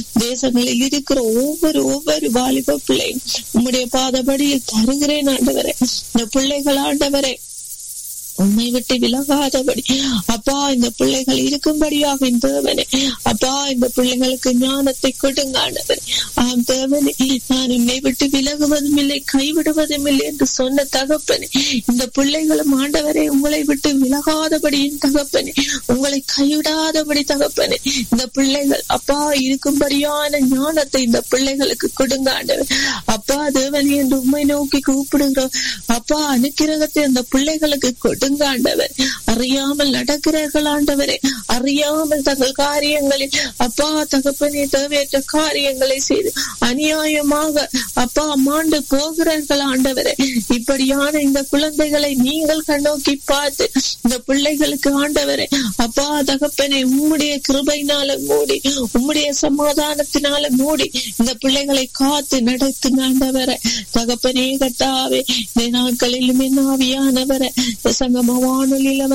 தேசங்களில் இருக்கிற ஒவ்வொரு ஒவ்வொரு வாலிப பிள்ளையும் உம்முடைய பாதபடியில் தருகிறேன் ஆண்டவரே இந்த பிள்ளைகள் ஆண்டவரே உண்மை விட்டு விலகாதபடி அப்பா இந்த பிள்ளைகள் இருக்கும்படியாக இந்த தேவனே அப்பா இந்த பிள்ளைகளுக்கு ஞானத்தை கொடுங்க ஆண்டவரே ஆம் தேவனே நான் உன்னை விட்டு விலகுவதும் இல்லை கைவிடுவதும் இல்லை என்று சொன்ன தகப்பனே இந்த பிள்ளைகளும் ஆண்டவரே உங்களை விட்டு விலகாதபடி என் தகப்பனே உங்களை கைவிடாதபடி தகப்பனே இந்த பிள்ளைகள் அப்பா இருக்கும்படியான ஞானத்தை இந்த பிள்ளைகளுக்கு கொடுங்க ஆண்டவர் அப்பா தேவனே என்று உண்மை நோக்கி கூப்பிடுகிறோம் அப்பா அனுக்கிரகத்தை அந்த பிள்ளைகளுக்கு கொடுங்க ஆண்டவர் அறியாமல் நடக்கிறார்கள் ஆண்டவரே அறியாமல் தங்கள் காரியங்களில் அப்பா தகப்பனே தேவையற்ற காரியங்களை செய்து அநியாயமாக அப்பா மாண்டு போகிறார்கள் ஆண்டவரே இப்படியான இந்த குழந்தைகளை நீங்கள் கண்ணோக்கி பார்த்து இந்த பிள்ளைகளுக்கு ஆண்டவரே அப்பா தகப்பனே உம்முடைய கிருபையினால மூடி உம்முடைய சமாதானத்தினால மூடி இந்த பிள்ளைகளை காத்து நடத்துங்க ஆண்டவரே தகப்பனே கத்தாவே இந்த நாட்களிலும் என்ன ஆவியானவரை சங்கம வானொலியில